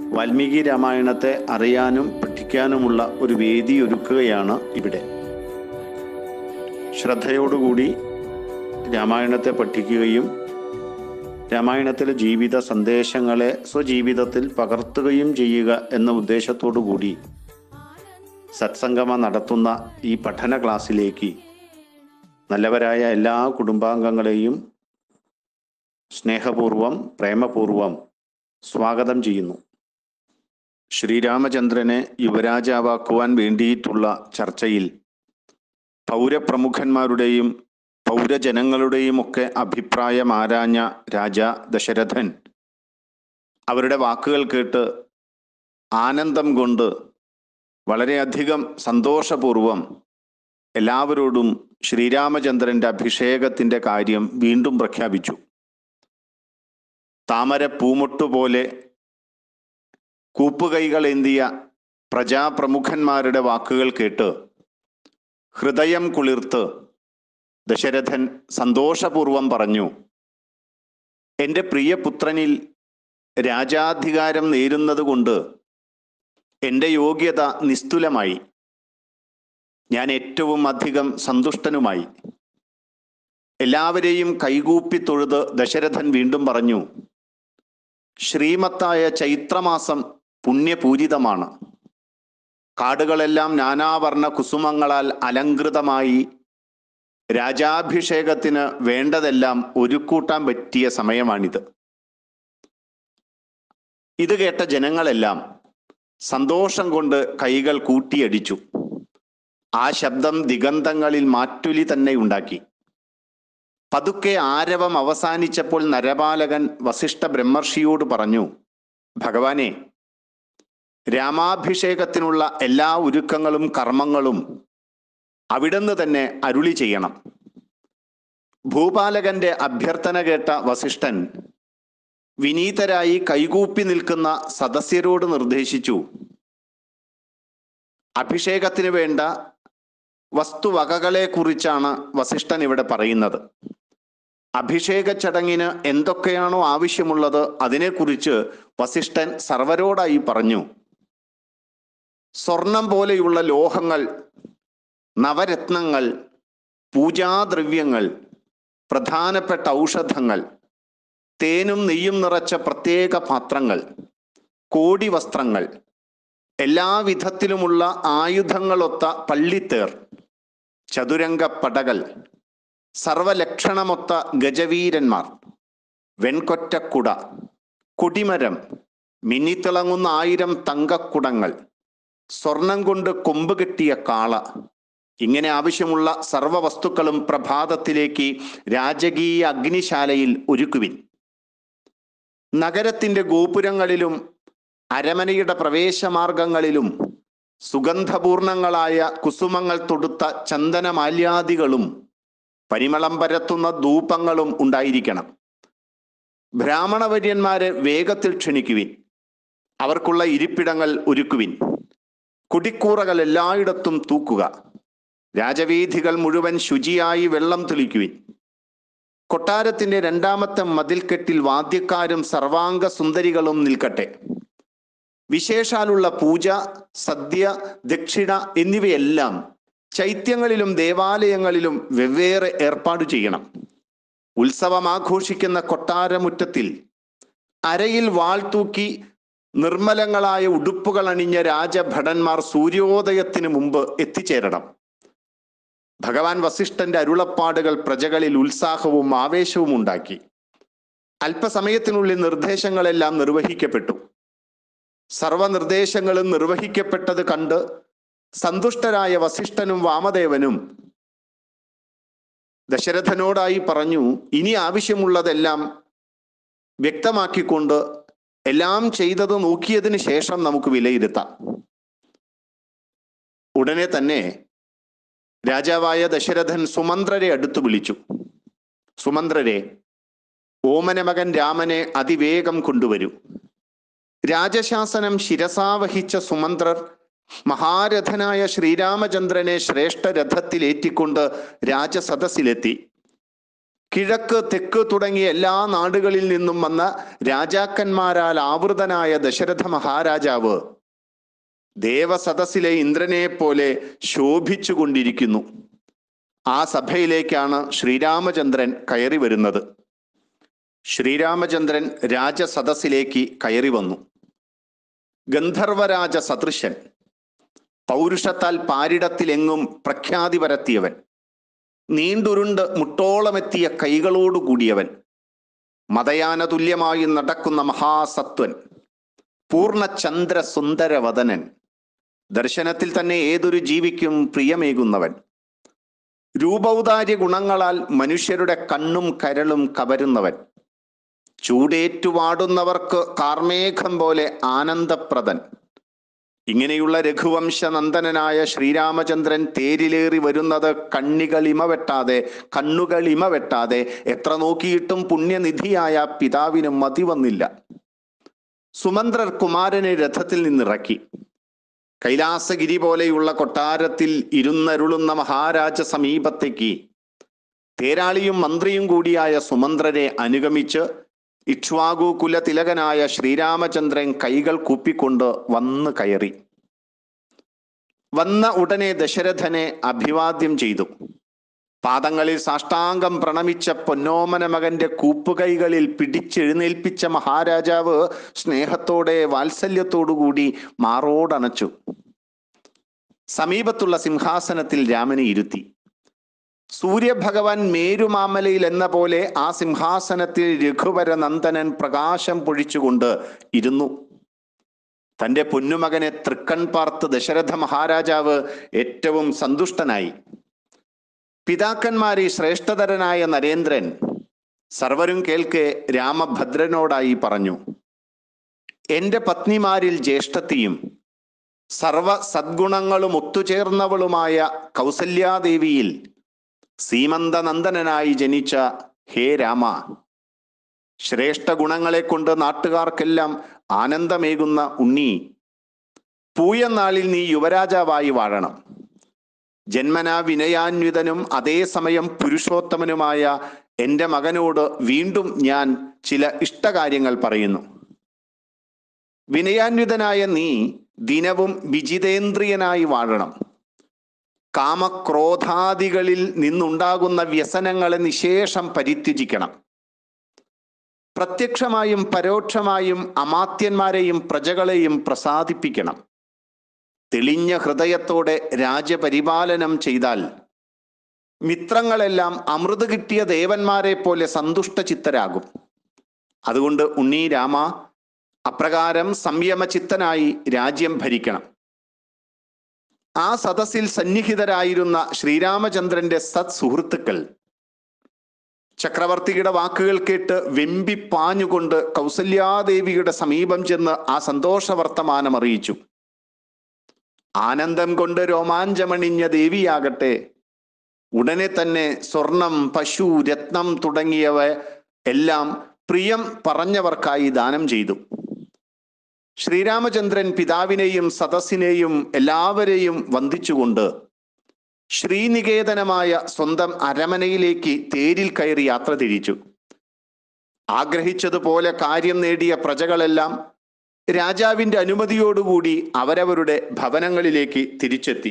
വാൽമീകി രാമായണത്തെ അറിയാനും പഠിക്കാനുമുള്ള ഒരു വേദി ഒരുക്കുകയാണ് ഇവിടെ ശ്രദ്ധയോടുകൂടി രാമായണത്തെ പഠിക്കുകയും രാമായണത്തിലെ ജീവിത സന്ദേശങ്ങളെ സ്വജീവിതത്തിൽ പകർത്തുകയും ചെയ്യുക എന്ന ഉദ്ദേശത്തോടു കൂടി സത്സംഗമ നടത്തുന്ന ഈ പഠന ക്ലാസ്സിലേക്ക് നല്ലവരായ എല്ലാ കുടുംബാംഗങ്ങളെയും സ്നേഹപൂർവം പ്രേമപൂർവം സ്വാഗതം ചെയ്യുന്നു ശ്രീരാമചന്ദ്രനെ യുവരാജാവാക്കുവാൻ വേണ്ടിയിട്ടുള്ള ചർച്ചയിൽ പൗരപ്രമുഖന്മാരുടെയും പൗരജനങ്ങളുടെയും ഒക്കെ അഭിപ്രായം ആരാഞ്ഞ രാജ ദശരഥൻ അവരുടെ വാക്കുകൾ കേട്ട് ആനന്ദം കൊണ്ട് വളരെയധികം സന്തോഷപൂർവം എല്ലാവരോടും ശ്രീരാമചന്ദ്രന്റെ അഭിഷേകത്തിന്റെ കാര്യം വീണ്ടും പ്രഖ്യാപിച്ചു താമര പൂമൊട്ടുപോലെ കൂപ്പുകൈകളേന്തിയ പ്രജാപ്രമുഖന്മാരുടെ വാക്കുകൾ കേട്ട് ഹൃദയം കുളിർത്ത് ദശരഥൻ സന്തോഷപൂർവം പറഞ്ഞു എൻ്റെ പ്രിയപുത്രനിൽ രാജാധികാരം നേരുന്നത് കൊണ്ട് എൻ്റെ യോഗ്യത നിസ്തുലമായി ഞാൻ ഏറ്റവും അധികം സന്തുഷ്ടനുമായി എല്ലാവരെയും കൈകൂപ്പി തൊഴുത് ദശരഥൻ വീണ്ടും പറഞ്ഞു ശ്രീമത്തായ ചൈത്രമാസം പുണ്യപൂരിതമാണ് കാടുകളെല്ലാം നാനാവർണ്ണ കുസുമങ്ങളാൽ അലങ്കൃതമായി രാജാഭിഷേകത്തിന് വേണ്ടതെല്ലാം ഒരുക്കൂട്ടാൻ പറ്റിയ സമയമാണിത് ഇത് കേട്ട ജനങ്ങളെല്ലാം സന്തോഷം കൊണ്ട് കൈകൾ കൂട്ടിയടിച്ചു ആ ശബ്ദം ദിഗന്ധങ്ങളിൽ മാറ്റുലി തന്നെ ഉണ്ടാക്കി പതുക്കെ ആരവം അവസാനിച്ചപ്പോൾ നരപാലകൻ വസിഷ്ഠ ബ്രഹ്മർഷിയോട് പറഞ്ഞു ഭഗവാനെ രാമാഭിഷേകത്തിനുള്ള എല്ലാ ഒരുക്കങ്ങളും കർമ്മങ്ങളും അവിടുന്ന് തന്നെ അരുളി ചെയ്യണം ഭൂപാലകന്റെ അഭ്യർത്ഥന കേട്ട വസിഷ്ഠൻ വിനീതരായി കൈകൂപ്പി നിൽക്കുന്ന സദസ്യരോട് നിർദ്ദേശിച്ചു അഭിഷേകത്തിന് വേണ്ട വസ്തുവകകളെ കുറിച്ചാണ് വസിഷ്ഠൻ ഇവിടെ പറയുന്നത് അഭിഷേക ചടങ്ങിന് എന്തൊക്കെയാണോ ആവശ്യമുള്ളത് അതിനെക്കുറിച്ച് വസിഷ്ഠൻ സർവരോടായി പറഞ്ഞു സ്വർണം പോലെയുള്ള ലോഹങ്ങൾ നവരത്നങ്ങൾ പൂജാദ്രവ്യങ്ങൾ പ്രധാനപ്പെട്ട ഔഷധങ്ങൾ തേനും നെയ്യും നിറച്ച പ്രത്യേക പാത്രങ്ങൾ കോടി വസ്ത്രങ്ങൾ എല്ലാ വിധത്തിലുമുള്ള ആയുധങ്ങളൊത്ത പള്ളിത്തേർ ചതുരംഗ പടകൾ സർവലക്ഷണമൊത്ത ഗജവീരന്മാർ വെൺകൊറ്റക്കുട കൊടിമരം മിന്നിത്തിളങ്ങുന്ന ആയിരം തങ്കക്കുടങ്ങൾ സ്വർണം കൊണ്ട് കൊമ്പ് കെട്ടിയ കാള ഇങ്ങനെ ആവശ്യമുള്ള സർവ വസ്തുക്കളും പ്രഭാതത്തിലേക്ക് രാജകീയ അഗ്നിശാലയിൽ ഒരുക്കുവിൻ നഗരത്തിന്റെ ഗോപുരങ്ങളിലും അരമനയുടെ പ്രവേശമാർഗങ്ങളിലും സുഗന്ധപൂർണങ്ങളായ കുസുമങ്ങൾ തൊടുത്ത ചന്ദനമാല്യാദികളും പരിമളം പരത്തുന്ന ധൂപങ്ങളും ഉണ്ടായിരിക്കണം ബ്രാഹ്മണവര്യന്മാരെ വേഗത്തിൽ ക്ഷണിക്കുവിൻ അവർക്കുള്ള ഇരിപ്പിടങ്ങൾ ഒരുക്കുവിൻ കുടിക്കൂറകൾ എല്ലായിടത്തും തൂക്കുക രാജവീഥികൾ മുഴുവൻ ശുചിയായി വെള്ളം തെളിക്കുവിൻ കൊട്ടാരത്തിന്റെ രണ്ടാമത്തെ മതിൽക്കെട്ടിൽ വാദ്യക്കാരും സർവാംഗ സുന്ദരികളും നിൽക്കട്ടെ വിശേഷാലുള്ള പൂജ സദ്യ ദക്ഷിണ എന്നിവയെല്ലാം ചൈത്യങ്ങളിലും ദേവാലയങ്ങളിലും വെവ്വേറെ ഏർപ്പാട് ചെയ്യണം ഉത്സവം ആഘോഷിക്കുന്ന കൊട്ടാരമുറ്റത്തിൽ അരയിൽ വാൾ തൂക്കി നിർമ്മലങ്ങളായ ഉടുപ്പുകൾ അണിഞ്ഞ രാജഭടന്മാർ സൂര്യോദയത്തിന് മുമ്പ് എത്തിച്ചേരണം ഭഗവാൻ വസിഷ്ഠന്റെ അരുളപ്പാടുകൾ പ്രജകളിൽ ഉത്സാഹവും ആവേശവും ഉണ്ടാക്കി അല്പസമയത്തിനുള്ളിൽ നിർദ്ദേശങ്ങളെല്ലാം നിർവഹിക്കപ്പെട്ടു സർവനിർദ്ദേശങ്ങളും നിർവഹിക്കപ്പെട്ടത് കണ്ട് സന്തുഷ്ടരായ വസിഷ്ഠനും വാമദേവനും ദശരഥനോടായി പറഞ്ഞു ഇനി ആവശ്യമുള്ളതെല്ലാം വ്യക്തമാക്കിക്കൊണ്ട് എല്ലാം ചെയ്തത് നോക്കിയതിന് ശേഷം നമുക്ക് വിലയിരുത്താം ഉടനെ തന്നെ രാജാവായ ദശരഥൻ സുമന്ത്രരെ അടുത്തു വിളിച്ചു സുമന്ത്രരെ ഓമന മകൻ രാമനെ അതിവേഗം കൊണ്ടുവരൂ രാജശാസനം ശിരസാവഹിച്ച സുമന്ത്രർ മഹാരഥനായ ശ്രീരാമചന്ദ്രനെ ശ്രേഷ്ഠ രഥത്തിലേറ്റിക്കൊണ്ട് രാജസദസ്സിലെത്തി കിഴക്ക് തെക്ക് തുടങ്ങിയ എല്ലാ നാടുകളിൽ നിന്നും വന്ന രാജാക്കന്മാരാൽ ആവൃതനായ ദശരഥ മഹാരാജാവ് ദേവസദസ്സിലെ ഇന്ദ്രനെ പോലെ ശോഭിച്ചു കൊണ്ടിരിക്കുന്നു ആ സഭയിലേക്കാണ് ശ്രീരാമചന്ദ്രൻ കയറി വരുന്നത് ശ്രീരാമചന്ദ്രൻ രാജസദസ്സിലേക്ക് കയറി വന്നു ഗന്ധർവരാജ സദൃശൻ പൗരുഷത്താൽ പാരിടത്തിലെങ്ങും പ്രഖ്യാതി പരത്തിയവൻ നീണ്ടുരുണ്ട് മുട്ടോളമെത്തിയ കൈകളോടു കൂടിയവൻ മതയാന തുല്യമായി നടക്കുന്ന മഹാസത്വൻ പൂർണ്ണചന്ദ്ര സുന്ദരവദനൻ ദർശനത്തിൽ തന്നെ ഏതൊരു ജീവിക്കും പ്രിയമേകുന്നവൻ രൂപൗദാര്യ ഗുണങ്ങളാൽ മനുഷ്യരുടെ കണ്ണും കരളും കവരുന്നവൻ ചൂടേറ്റുവാടുന്നവർക്ക് കാർമേഘം പോലെ ആനന്ദപ്രദൻ ഇങ്ങനെയുള്ള രഘുവംശ നന്ദനനായ ശ്രീരാമചന്ദ്രൻ തേരിലേറി വരുന്നത് കണ്ണികളിമ വെട്ടാതെ കണ്ണുകളിമ വെട്ടാതെ എത്ര നോക്കിയിട്ടും പുണ്യനിധിയായ പിതാവിന് മതി വന്നില്ല സുമന്ത്രർ കുമാരനെ രഥത്തിൽ നിന്നിറക്കി കൈലാസഗിരി പോലെയുള്ള കൊട്ടാരത്തിൽ ഇരുന്നരുളുന്ന മഹാരാജ സമീപത്തേക്ക് തേരാളിയും മന്ത്രിയും കൂടിയായ സുമന്ത്രരെ അനുഗമിച്ച് ഇക്ഷ്വാകു കുലതിലകനായ ശ്രീരാമചന്ദ്രൻ കൈകൾ കൂപ്പിക്കൊണ്ട് വന്ന് കയറി വന്ന ഉടനെ ദശരഥനെ അഭിവാദ്യം ചെയ്തു പാദങ്ങളിൽ സാഷ്ടാംഗം പ്രണമിച്ച പൊന്നോമന മകന്റെ കൂപ്പുകൈകളിൽ പിടിച്ചെഴുന്നേൽപ്പിച്ച മഹാരാജാവ് സ്നേഹത്തോടെ വാത്സല്യത്തോടുകൂടി മാറോടണച്ചു സമീപത്തുള്ള സിംഹാസനത്തിൽ രാമനെ ഇരുത്തി സൂര്യഭഗവാൻ മേരുമാമലയിൽ എന്ന പോലെ ആ സിംഹാസനത്തിൽ രഘുവര നന്ദനൻ പ്രകാശം പൊഴിച്ചുകൊണ്ട് ഇരുന്നു തന്റെ പൊന്നുമകനെ തൃക്കൺ പാർത്ത് ദശരഥ മഹാരാജാവ് ഏറ്റവും സന്തുഷ്ടനായി പിതാക്കന്മാരിൽ ശ്രേഷ്ഠതരനായ നരേന്ദ്രൻ സർവരും കേൾക്കെ രാമഭദ്രനോടായി പറഞ്ഞു എന്റെ പത്നിമാരിൽ ജ്യേഷ്ഠത്തിയും സർവ സദ്ഗുണങ്ങളും ഒത്തുചേർന്നവളുമായ കൗസല്യാദേവിയിൽ സീമന്തനന്ദനായി ജനിച്ച ഹേ രാമ ശ്രേഷ്ഠ ഗുണങ്ങളെ കൊണ്ട് നാട്ടുകാർക്കെല്ലാം ആനന്ദമേകുന്ന ഉണ്ണി പൂയനാളിൽ നീ യുവരാജാവായി വാഴണം ജന്മനാ വിനയാന്വിതനും അതേസമയം പുരുഷോത്തമനുമായ എൻ്റെ മകനോട് വീണ്ടും ഞാൻ ചില ഇഷ്ടകാര്യങ്ങൾ പറയുന്നു വിനയാന്വിതനായ നീ ദിനവും വിജിതേന്ദ്രിയനായി വാഴണം കാമക്രോധാദികളിൽ നിന്നുണ്ടാകുന്ന വ്യസനങ്ങളെ നിശേഷം പരിത്യജിക്കണം പ്രത്യക്ഷമായും പരോക്ഷമായും അമാത്യന്മാരെയും പ്രജകളെയും പ്രസാദിപ്പിക്കണം തെളിഞ്ഞ ഹൃദയത്തോടെ രാജ്യപരിപാലനം ചെയ്താൽ മിത്രങ്ങളെല്ലാം അമൃത് കിട്ടിയ ദേവന്മാരെ പോലെ സന്തുഷ്ടചിത്തരാകും അതുകൊണ്ട് ഉണ്ണി രാമ അപ്രകാരം സംയമചിത്തനായി രാജ്യം ഭരിക്കണം ആ സദസ്സിൽ സന്നിഹിതരായിരുന്ന ശ്രീരാമചന്ദ്രന്റെ സത് സുഹൃത്തുക്കൾ ചക്രവർത്തിയുടെ വാക്കുകൾ കേട്ട് വെമ്പിപ്പാഞ്ഞുകൊണ്ട് കൗസല്യാദേവിയുടെ സമീപം ചെന്ന് ആ സന്തോഷ വർത്തമാനം അറിയിച്ചു ആനന്ദം കൊണ്ട് രോമാഞ്ചമണിഞ്ഞ ദേവിയാകട്ടെ ഉടനെ തന്നെ സ്വർണം പശു രത്നം തുടങ്ങിയവ എല്ലാം പ്രിയം പറഞ്ഞവർക്കായി ദാനം ചെയ്തു ശ്രീരാമചന്ദ്രൻ പിതാവിനെയും സദസ്സിനെയും എല്ലാവരെയും വന്ദിച്ചുകൊണ്ട് ശ്രീനികേതനമായ സ്വന്തം അരമനയിലേക്ക് തേരിൽ കയറി യാത്ര തിരിച്ചു ആഗ്രഹിച്ചതുപോലെ കാര്യം നേടിയ പ്രജകളെല്ലാം രാജാവിന്റെ അനുമതിയോടുകൂടി അവരവരുടെ ഭവനങ്ങളിലേക്ക് തിരിച്ചെത്തി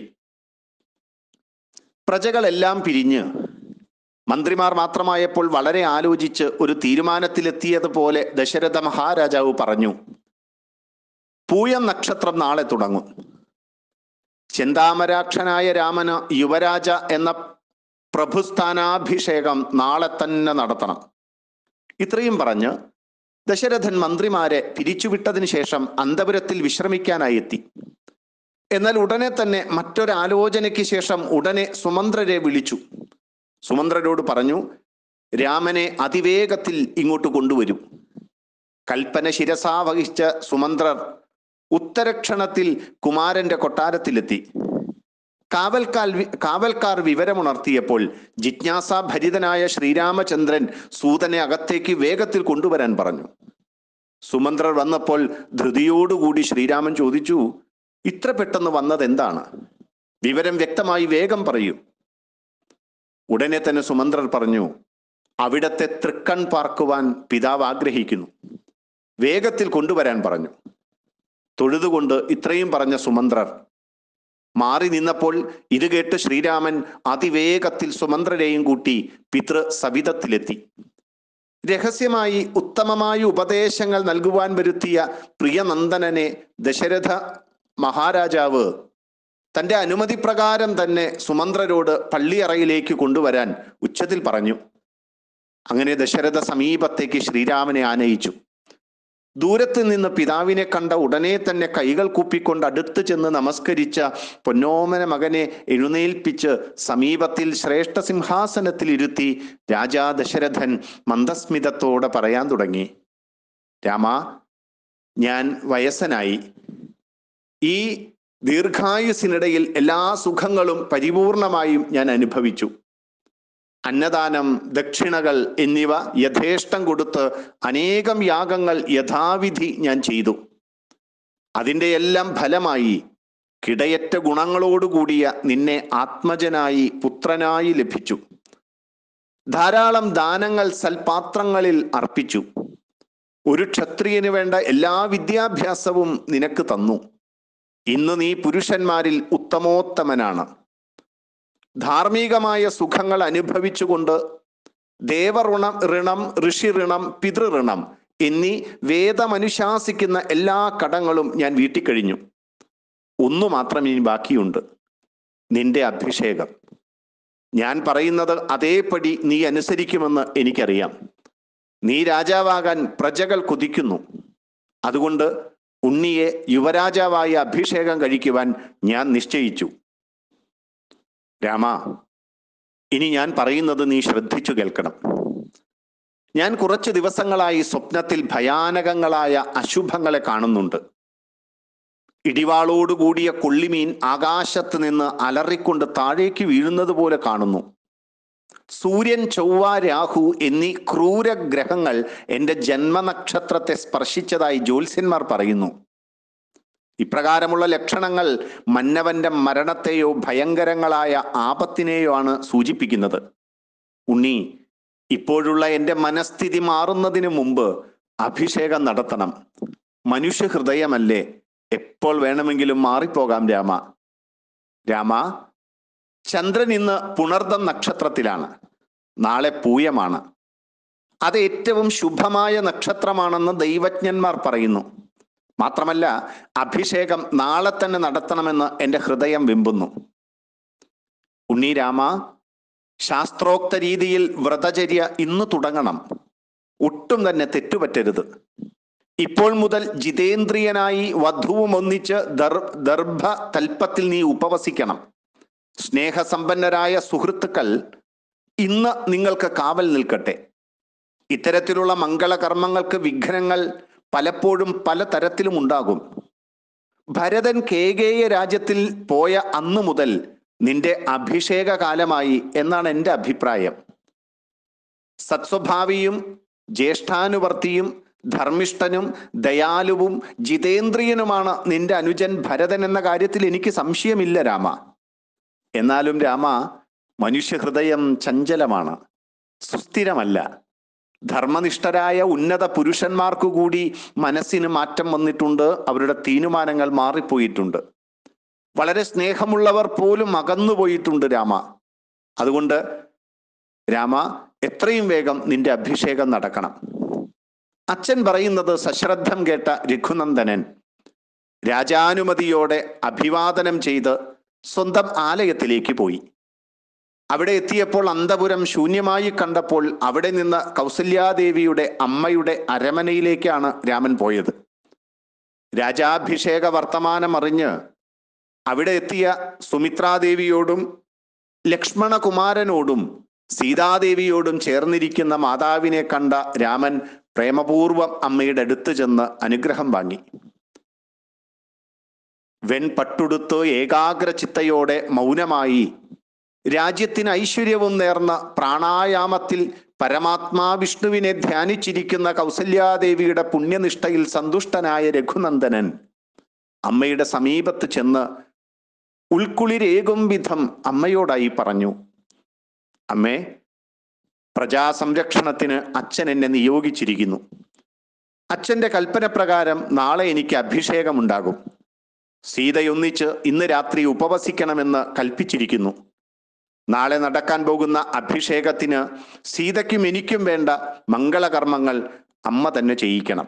പ്രജകളെല്ലാം പിരിഞ്ഞ് മന്ത്രിമാർ മാത്രമായപ്പോൾ വളരെ ആലോചിച്ച് ഒരു തീരുമാനത്തിലെത്തിയതുപോലെ ദശരഥ മഹാരാജാവ് പറഞ്ഞു പൂയം നക്ഷത്രം നാളെ തുടങ്ങും ചെന്താമരാക്ഷനായ രാമന് യുവരാജ എന്ന പ്രഭുസ്ഥാനാഭിഷേകം നാളെ തന്നെ നടത്തണം ഇത്രയും പറഞ്ഞ് ദശരഥൻ മന്ത്രിമാരെ പിരിച്ചുവിട്ടതിന് ശേഷം അന്തപുരത്തിൽ വിശ്രമിക്കാനായി എത്തി എന്നാൽ ഉടനെ തന്നെ മറ്റൊരാലോചനയ്ക്ക് ശേഷം ഉടനെ സുമന്ത്രരെ വിളിച്ചു സുമന്ത്രരോട് പറഞ്ഞു രാമനെ അതിവേഗത്തിൽ ഇങ്ങോട്ട് കൊണ്ടുവരും കൽപ്പന ശിരസാ വഹിച്ച സുമന്ത്രർ ഉത്തരക്ഷണത്തിൽ കുമാരന്റെ കൊട്ടാരത്തിലെത്തി കാവൽക്കാൽ വി- കാവൽക്കാർ വിവരമുണർത്തിയപ്പോൾ ജിജ്ഞാസാഭരിതനായ ശ്രീരാമചന്ദ്രൻ സൂതനെ അകത്തേക്ക് വേഗത്തിൽ കൊണ്ടുവരാൻ പറഞ്ഞു സുമന്ത്രർ വന്നപ്പോൾ ധൃതിയോടുകൂടി ശ്രീരാമൻ ചോദിച്ചു ഇത്ര പെട്ടെന്ന് വന്നത് എന്താണ് വിവരം വ്യക്തമായി വേഗം പറയൂ ഉടനെ തന്നെ സുമന്ത്രർ പറഞ്ഞു അവിടത്തെ തൃക്കൺ പാർക്കുവാൻ പിതാവ് ആഗ്രഹിക്കുന്നു വേഗത്തിൽ കൊണ്ടുവരാൻ പറഞ്ഞു തൊഴുതുകൊണ്ട് ഇത്രയും പറഞ്ഞ സുമന്ത്രർ മാറി നിന്നപ്പോൾ ഇത് കേട്ട് ശ്രീരാമൻ അതിവേഗത്തിൽ സുമന്ത്രരെയും കൂട്ടി പിതൃ സവിധത്തിലെത്തി രഹസ്യമായി ഉത്തമമായ ഉപദേശങ്ങൾ നൽകുവാൻ വരുത്തിയ പ്രിയനന്ദനനെ ദശരഥ മഹാരാജാവ് തന്റെ അനുമതി പ്രകാരം തന്നെ സുമന്ത്രരോട് പള്ളിയറയിലേക്ക് കൊണ്ടുവരാൻ ഉച്ചത്തിൽ പറഞ്ഞു അങ്ങനെ ദശരഥ സമീപത്തേക്ക് ശ്രീരാമനെ ആനയിച്ചു ദൂരത്ത് നിന്ന് പിതാവിനെ കണ്ട ഉടനെ തന്നെ കൈകൾ കൂപ്പിക്കൊണ്ട് അടുത്ത് ചെന്ന് നമസ്കരിച്ച പൊന്നോമന മകനെ എഴുന്നേൽപ്പിച്ച് സമീപത്തിൽ ശ്രേഷ്ഠ സിംഹാസനത്തിൽ ഇരുത്തി രാജാ ദശരഥൻ മന്ദസ്മിതത്തോടെ പറയാൻ തുടങ്ങി രാമ ഞാൻ വയസ്സനായി ഈ ദീർഘായുസിനിടയിൽ എല്ലാ സുഖങ്ങളും പരിപൂർണമായും ഞാൻ അനുഭവിച്ചു അന്നദാനം ദക്ഷിണകൾ എന്നിവ യഥേഷ്ടം കൊടുത്ത് അനേകം യാഗങ്ങൾ യഥാവിധി ഞാൻ ചെയ്തു അതിൻ്റെ എല്ലാം ഫലമായി കിടയറ്റ ഗുണങ്ങളോടുകൂടിയ നിന്നെ ആത്മജനായി പുത്രനായി ലഭിച്ചു ധാരാളം ദാനങ്ങൾ സൽപാത്രങ്ങളിൽ അർപ്പിച്ചു ഒരു ക്ഷത്രിയന് വേണ്ട എല്ലാ വിദ്യാഭ്യാസവും നിനക്ക് തന്നു ഇന്ന് നീ പുരുഷന്മാരിൽ ഉത്തമോത്തമനാണ് ധാർമ്മികമായ സുഖങ്ങൾ അനുഭവിച്ചുകൊണ്ട് ദേവഋണം ഋണം ഋഷിഋണം പിതൃഋണം എന്നീ വേദമനുശാസിക്കുന്ന എല്ലാ കടങ്ങളും ഞാൻ വീട്ടിക്കഴിഞ്ഞു ഒന്നു മാത്രം ഇനി ബാക്കിയുണ്ട് നിന്റെ അഭിഷേകം ഞാൻ പറയുന്നത് അതേപടി നീ അനുസരിക്കുമെന്ന് എനിക്കറിയാം നീ രാജാവാകാൻ പ്രജകൾ കുതിക്കുന്നു അതുകൊണ്ട് ഉണ്ണിയെ യുവരാജാവായി അഭിഷേകം കഴിക്കുവാൻ ഞാൻ നിശ്ചയിച്ചു രാമ ഇനി ഞാൻ പറയുന്നത് നീ ശ്രദ്ധിച്ചു കേൾക്കണം ഞാൻ കുറച്ച് ദിവസങ്ങളായി സ്വപ്നത്തിൽ ഭയാനകങ്ങളായ അശുഭങ്ങളെ കാണുന്നുണ്ട് ഇടിവാളോടുകൂടിയ കൊള്ളിമീൻ ആകാശത്ത് നിന്ന് അലറിക്കൊണ്ട് താഴേക്ക് വീഴുന്നത് പോലെ കാണുന്നു സൂര്യൻ ചൊവ്വ രാഹു എന്നീ ക്രൂരഗ്രഹങ്ങൾ എൻ്റെ ജന്മനക്ഷത്രത്തെ സ്പർശിച്ചതായി ജ്യോത്സ്യന്മാർ പറയുന്നു ഇപ്രകാരമുള്ള ലക്ഷണങ്ങൾ മന്നവന്റെ മരണത്തെയോ ഭയങ്കരങ്ങളായ ആപത്തിനെയോ ആണ് സൂചിപ്പിക്കുന്നത് ഉണ്ണി ഇപ്പോഴുള്ള എൻ്റെ മനസ്ഥിതി മാറുന്നതിന് മുമ്പ് അഭിഷേകം നടത്തണം മനുഷ്യ ഹൃദയമല്ലേ എപ്പോൾ വേണമെങ്കിലും മാറിപ്പോകാം രാമ രാമ ചന്ദ്രൻ ഇന്ന് പുണർദം നക്ഷത്രത്തിലാണ് നാളെ പൂയമാണ് അത് ഏറ്റവും ശുഭമായ നക്ഷത്രമാണെന്ന് ദൈവജ്ഞന്മാർ പറയുന്നു മാത്രമല്ല അഭിഷേകം നാളെ തന്നെ നടത്തണമെന്ന് എൻ്റെ ഹൃദയം വെമ്പുന്നു ഉണ്ണി രാമ ശാസ്ത്രോക്ത രീതിയിൽ വ്രതചര്യ ഇന്ന് തുടങ്ങണം ഒട്ടും തന്നെ തെറ്റുപറ്റരുത് ഇപ്പോൾ മുതൽ ജിതേന്ദ്രിയനായി വധുവും ഒന്നിച്ച് ദർ ദർഭ തൽപ്പത്തിൽ നീ ഉപവസിക്കണം സ്നേഹസമ്പന്നരായ സുഹൃത്തുക്കൾ ഇന്ന് നിങ്ങൾക്ക് കാവൽ നിൽക്കട്ടെ ഇത്തരത്തിലുള്ള മംഗളകർമ്മങ്ങൾക്ക് വിഘ്നങ്ങൾ പലപ്പോഴും പല തരത്തിലും ഉണ്ടാകും ഭരതൻ കേകേയ രാജ്യത്തിൽ പോയ അന്നു മുതൽ നിന്റെ അഭിഷേക കാലമായി എന്നാണ് എൻ്റെ അഭിപ്രായം സത്സ്വഭാവിയും ജ്യേഷ്ഠാനുവർത്തിയും ധർമ്മിഷ്ഠനും ദയാലുവും ജിതേന്ദ്രിയനുമാണ് നിന്റെ അനുജൻ ഭരതൻ എന്ന കാര്യത്തിൽ എനിക്ക് സംശയമില്ല രാമ എന്നാലും രാമ മനുഷ്യഹൃദയം ചഞ്ചലമാണ് സുസ്ഥിരമല്ല ധർമ്മനിഷ്ഠരായ ഉന്നത പുരുഷന്മാർക്കു കൂടി മനസ്സിന് മാറ്റം വന്നിട്ടുണ്ട് അവരുടെ തീരുമാനങ്ങൾ മാറിപ്പോയിട്ടുണ്ട് വളരെ സ്നേഹമുള്ളവർ പോലും അകന്നുപോയിട്ടുണ്ട് രാമ അതുകൊണ്ട് രാമ എത്രയും വേഗം നിന്റെ അഭിഷേകം നടക്കണം അച്ഛൻ പറയുന്നത് സശ്രദ്ധം കേട്ട രഘുനന്ദനൻ രാജാനുമതിയോടെ അഭിവാദനം ചെയ്ത് സ്വന്തം ആലയത്തിലേക്ക് പോയി അവിടെ എത്തിയപ്പോൾ അന്തപുരം ശൂന്യമായി കണ്ടപ്പോൾ അവിടെ നിന്ന് കൗസല്യാദേവിയുടെ അമ്മയുടെ അരമനയിലേക്കാണ് രാമൻ പോയത് രാജാഭിഷേക വർത്തമാനം അറിഞ്ഞ് അവിടെ എത്തിയ സുമിത്രാദേവിയോടും ലക്ഷ്മണകുമാരനോടും സീതാദേവിയോടും ചേർന്നിരിക്കുന്ന മാതാവിനെ കണ്ട രാമൻ പ്രേമപൂർവം അമ്മയുടെ അടുത്ത് ചെന്ന് അനുഗ്രഹം വാങ്ങി വെൺപട്ടുടുത്ത് ഏകാഗ്ര ചിത്തയോടെ മൗനമായി രാജ്യത്തിന് ഐശ്വര്യവും നേർന്ന പ്രാണായാമത്തിൽ പരമാത്മാ വിഷ്ണുവിനെ ധ്യാനിച്ചിരിക്കുന്ന കൗസല്യാദേവിയുടെ പുണ്യനിഷ്ഠയിൽ സന്തുഷ്ടനായ രഘുനന്ദനൻ അമ്മയുടെ സമീപത്ത് ചെന്ന് ഉൾക്കുളിരേകും വിധം അമ്മയോടായി പറഞ്ഞു അമ്മേ പ്രജാസംരക്ഷണത്തിന് അച്ഛൻ എന്നെ നിയോഗിച്ചിരിക്കുന്നു അച്ഛന്റെ കൽപ്പന പ്രകാരം നാളെ എനിക്ക് അഭിഷേകമുണ്ടാകും സീതയൊന്നിച്ച് ഇന്ന് രാത്രി ഉപവസിക്കണമെന്ന് കൽപ്പിച്ചിരിക്കുന്നു നാളെ നടക്കാൻ പോകുന്ന അഭിഷേകത്തിന് സീതയ്ക്കും എനിക്കും വേണ്ട മംഗളകർമ്മങ്ങൾ അമ്മ തന്നെ ചെയ്യിക്കണം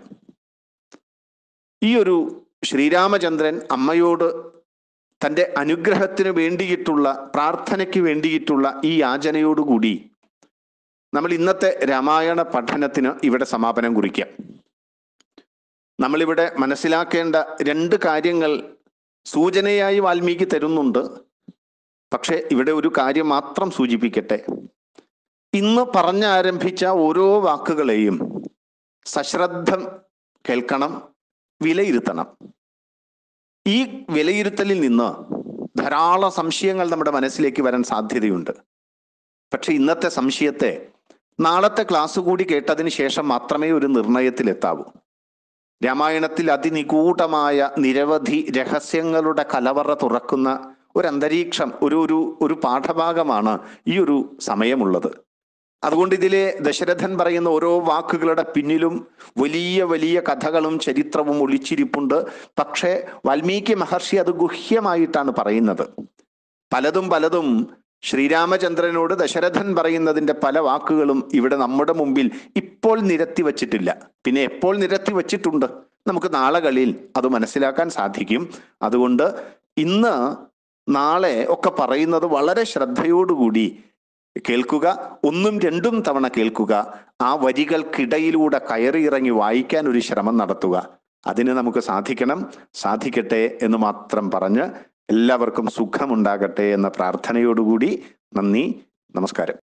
ഈ ഒരു ശ്രീരാമചന്ദ്രൻ അമ്മയോട് തൻ്റെ അനുഗ്രഹത്തിന് വേണ്ടിയിട്ടുള്ള പ്രാർത്ഥനയ്ക്ക് വേണ്ടിയിട്ടുള്ള ഈ യാചനയോടുകൂടി നമ്മൾ ഇന്നത്തെ രാമായണ പഠനത്തിന് ഇവിടെ സമാപനം കുറിക്കാം നമ്മളിവിടെ മനസ്സിലാക്കേണ്ട രണ്ട് കാര്യങ്ങൾ സൂചനയായി വാൽമീകി തരുന്നുണ്ട് പക്ഷെ ഇവിടെ ഒരു കാര്യം മാത്രം സൂചിപ്പിക്കട്ടെ ഇന്ന് പറഞ്ഞാരംഭിച്ച ഓരോ വാക്കുകളെയും സശ്രദ്ധം കേൾക്കണം വിലയിരുത്തണം ഈ വിലയിരുത്തലിൽ നിന്ന് ധാരാളം സംശയങ്ങൾ നമ്മുടെ മനസ്സിലേക്ക് വരാൻ സാധ്യതയുണ്ട് പക്ഷെ ഇന്നത്തെ സംശയത്തെ നാളത്തെ ക്ലാസ് കൂടി കേട്ടതിന് ശേഷം മാത്രമേ ഒരു നിർണയത്തിലെത്താവൂ രാമായണത്തിൽ അതിനിഗൂഢമായ നിരവധി രഹസ്യങ്ങളുടെ കലവറ തുറക്കുന്ന ഒരു അന്തരീക്ഷം ഒരു ഒരു ഒരു പാഠഭാഗമാണ് ഈ ഒരു സമയമുള്ളത് അതുകൊണ്ട് ഇതിലെ ദശരഥൻ പറയുന്ന ഓരോ വാക്കുകളുടെ പിന്നിലും വലിയ വലിയ കഥകളും ചരിത്രവും ഒളിച്ചിരിപ്പുണ്ട് പക്ഷേ വാൽമീകി മഹർഷി അത് ഗുഹ്യമായിട്ടാണ് പറയുന്നത് പലതും പലതും ശ്രീരാമചന്ദ്രനോട് ദശരഥൻ പറയുന്നതിന്റെ പല വാക്കുകളും ഇവിടെ നമ്മുടെ മുമ്പിൽ ഇപ്പോൾ നിരത്തി വച്ചിട്ടില്ല പിന്നെ എപ്പോൾ നിരത്തി വച്ചിട്ടുണ്ട് നമുക്ക് നാളകളിൽ അത് മനസ്സിലാക്കാൻ സാധിക്കും അതുകൊണ്ട് ഇന്ന് നാളെ ഒക്കെ പറയുന്നത് വളരെ ശ്രദ്ധയോടുകൂടി കേൾക്കുക ഒന്നും രണ്ടും തവണ കേൾക്കുക ആ വരികൾക്കിടയിലൂടെ കയറി ഇറങ്ങി വായിക്കാൻ ഒരു ശ്രമം നടത്തുക അതിന് നമുക്ക് സാധിക്കണം സാധിക്കട്ടെ എന്ന് മാത്രം പറഞ്ഞ് എല്ലാവർക്കും സുഖമുണ്ടാകട്ടെ എന്ന പ്രാർത്ഥനയോടുകൂടി നന്ദി നമസ്കാരം